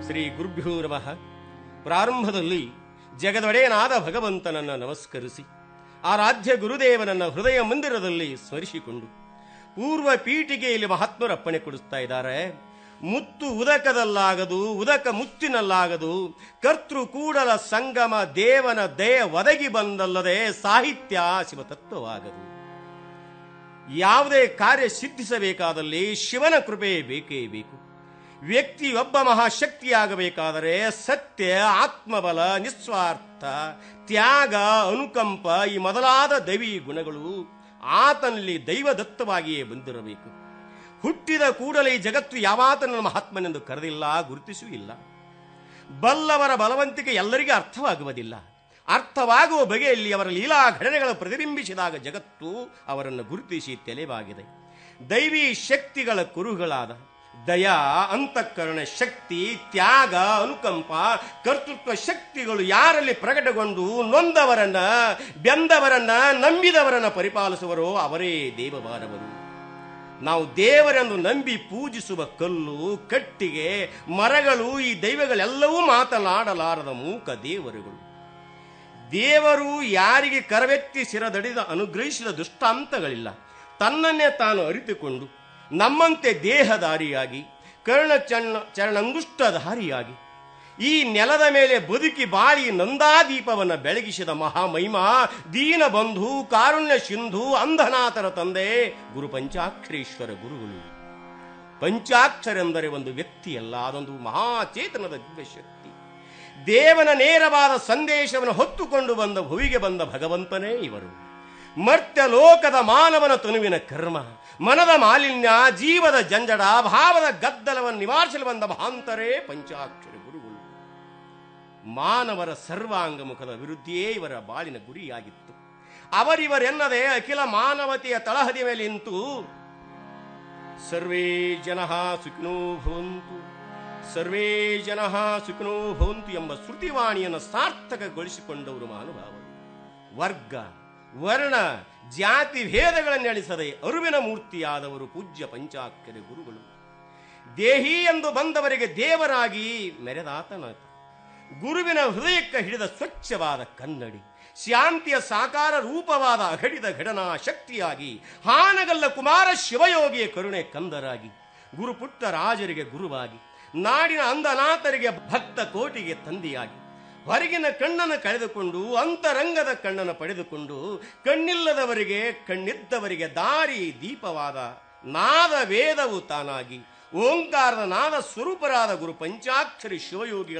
ಶ್ರೀ ಗುರುಭ್ಯೋ ನಮಃ ಪ್ರಾರಂಭದಲ್ಲಿ ಜಗದೊಡೆಯನಾದ ಭಗವಂತನನ್ನ ನಮಸ್ಕರಿಸಿ ಆರಾಧ್ಯ ಗುರುದೇವನನ್ನ ಹೃದಯ ಮಂದಿರದಲ್ಲಿ ಸ್ಮರಿಸಿಕೊಂಡು ಪೂರ್ವ ಪೀಠಿಗೆಯಲ್ಲಿ ಮಹಾತ್ಮರು ಅಪ್ಪಣೆ ಕೊಡಿಸ್ತಾ ಇದ್ದಾರೆ ಮುತ್ತು ಉದಕದಲ್ಲಾಗದು ಉದಕ ಮುತ್ತಿನಲ್ಲಾಗದು ಕರ್ತೃ ಕೂಡಲ ಸಂಗಮ ದೇವನ ದಯ ಒದಗಿ ಬಂದಲ್ಲದೆ ಸಾಹಿತ್ಯ ಶಿವತತ್ವವಾಗದು ಯಾವುದೇ ಕಾರ್ಯ ಸಿದ್ಧಿಸಬೇಕಾದಲ್ಲಿ ಶಿವನ ಕೃಪೆ ಬೇಕೇ ಬೇಕು ವ್ಯಕ್ತಿಯೊಬ್ಬ ಮಹಾಶಕ್ತಿಯಾಗಬೇಕಾದರೆ ಸತ್ಯ ಆತ್ಮಬಲ ನಿಸ್ವಾರ್ಥ ತ್ಯಾಗ ಅನುಕಂಪ ಈ ಮೊದಲಾದ ದೈವಿ ಗುಣಗಳು ಆತನಲ್ಲಿ ದೈವದತ್ತವಾಗಿಯೇ ಬಂದಿರಬೇಕು ಹುಟ್ಟಿದ ಕೂಡಲೇ ಈ ಜಗತ್ತು ಯಾವಾತನ ಮಹಾತ್ಮನೆಂದು ಕರೆದಿಲ್ಲ ಗುರುತಿಸೂ ಇಲ್ಲ ಬಲ್ಲವರ ಬಲವಂತಿಕೆ ಎಲ್ಲರಿಗೂ ಅರ್ಥವಾಗುವುದಿಲ್ಲ ಅರ್ಥವಾಗುವ ಬಗೆಯಲ್ಲಿ ಅವರ ಲೀಲಾ ಘಟನೆಗಳು ಪ್ರತಿಬಿಂಬಿಸಿದಾಗ ಜಗತ್ತು ಅವರನ್ನು ಗುರುತಿಸಿ ತೆಲೆವಾಗಿದೆ ದೈವಿ ಶಕ್ತಿಗಳ ಕುರುಗಳಾದ ದಯಾ ಅಂತಃಕರಣ ಶಕ್ತಿ ತ್ಯಾಗ ಅನುಕಂಪ ಕರ್ತೃತ್ವ ಶಕ್ತಿಗಳು ಯಾರಲ್ಲಿ ಪ್ರಕಟಗೊಂಡು ನೊಂದವರನ್ನ ಬೆಂದವರನ್ನ ನಂಬಿದವರನ್ನ ಪರಿಪಾಲಿಸುವರೋ ಅವರೇ ದೇವಬಾರವರು ನಾವು ದೇವರನ್ನು ನಂಬಿ ಪೂಜಿಸುವ ಕಲ್ಲು ಕಟ್ಟಿಗೆ ಮರಗಳು ಈ ದೈವಗಳೆಲ್ಲವೂ ಮಾತನಾಡಲಾರದ ಮೂಕ ದೇವರುಗಳು ದೇವರು ಯಾರಿಗೆ ಕರವೆತ್ತಿ ಸಿರದಡಿದ ಅನುಗ್ರಹಿಸಿದ ದುಷ್ಟಾಂತಗಳಿಲ್ಲ ತನ್ನನ್ನೇ ತಾನು ಅರಿತುಕೊಂಡು ನಮ್ಮಂತೆ ದೇಹದಾರಿಯಾಗಿ ಕರ್ಣ ಚಣ್ಣ ಚರಣಂಗುಷ್ಟಧಾರಿಯಾಗಿ ಈ ನೆಲದ ಮೇಲೆ ಬದುಕಿ ಬಾಳಿ ನಂದಾದೀಪವನ್ನು ಬೆಳಗಿಸಿದ ಮಹಾಮಹಿಮಾ ದೀನ ಬಂಧು ಕಾರುಣ್ಯ ಸಿಂಧು ಅಂಧನಾಥರ ತಂದೆ ಗುರು ಪಂಚಾಕ್ಷರೇಶ್ವರ ಗುರುಗಳು ಪಂಚಾಕ್ಷರೆಂದರೆ ಒಂದು ವ್ಯಕ್ತಿಯಲ್ಲ ಅದೊಂದು ಮಹಾಚೇತನದ ದಿವ್ಯಶಕ್ತಿ ದೇವನ ನೇರವಾದ ಸಂದೇಶವನ್ನು ಹೊತ್ತುಕೊಂಡು ಬಂದ ಭುವಿಗೆ ಬಂದ ಭಗವಂತನೇ ಇವರು ಮರ್ತ್ಯ ಲೋಕದ ಮಾನವನ ತನುವಿನ ಕರ್ಮ ಮನದ ಮಾಲಿನ್ಯ ಜೀವದ ಜಂಜಡ ಭಾವದ ಗದ್ದಲವನ್ನು ನಿವಾರಿಸಲು ಬಂದ ಮಹಾಂತರೇ ಪಂಚಾಕ್ಷರ ಗುರುಗಳು ಮಾನವರ ಸರ್ವಾಂಗ ಮುಖದ ವಿರುದ್ಧಿಯೇ ಇವರ ಬಾಳಿನ ಗುರಿಯಾಗಿತ್ತು ಅವರಿವರೆನ್ನದೆ ಅಖಿಲ ಮಾನವತೆಯ ತಳಹದಿ ಮೇಲೆ ನಿಂತು ಸರ್ವೇ ಜನ ಸುಖಿನೋ ಭವಂತು ಸರ್ವೇ ಜನ ಸುಖಿನೋ ಭವಂತು ಎಂಬ ಶ್ರುತಿವಾಣಿಯನ್ನು ಸಾರ್ಥಕಗೊಳಿಸಿಕೊಂಡವರು ಮಹಾನುಭಾವರು ವರ್ಗ ವರ್ಣ ಜಾತಿ ಭೇದಗಳನ್ನು ಎಣಿಸದೆ ಅರುವಿನ ಮೂರ್ತಿಯಾದವರು ಪೂಜ್ಯ ಪಂಚಾಕ್ಷರಿ ಗುರುಗಳು ದೇಹಿ ಎಂದು ಬಂದವರಿಗೆ ದೇವರಾಗಿ ಮೆರೆದಾತನಾತ ಗುರುವಿನ ಹೃದಯಕ್ಕೆ ಹಿಡಿದ ಸ್ವಚ್ಛವಾದ ಕನ್ನಡಿ ಶಾಂತಿಯ ಸಾಕಾರ ರೂಪವಾದ ಅಘಡಿದ ಘಟನಾ ಶಕ್ತಿಯಾಗಿ ಹಾನಗಲ್ಲ ಕುಮಾರ ಶಿವಯೋಗಿಯ ಕರುಣೆ ಕಂದರಾಗಿ ಗುರುಪುಟ್ಟ ರಾಜರಿಗೆ ಗುರುವಾಗಿ ನಾಡಿನ ಅಂಧನಾಥರಿಗೆ ಭಕ್ತ ಕೋಟಿಗೆ ತಂದೆಯಾಗಿ ಹೊರಗಿನ ಕಣ್ಣನ್ನು ಕಳೆದುಕೊಂಡು ಅಂತರಂಗದ ಕಣ್ಣನ್ನು ಪಡೆದುಕೊಂಡು ಕಣ್ಣಿಲ್ಲದವರಿಗೆ ಕಣ್ಣಿದ್ದವರಿಗೆ ದಾರಿ ದೀಪವಾದ ನಾದ ವೇದವು ತಾನಾಗಿ ಓಂಕಾರದ ನಾದ ಸ್ವರೂಪರಾದ ಗುರು ಪಂಚಾಕ್ಷರಿ ಶಿವಯೋಗಿಗಳ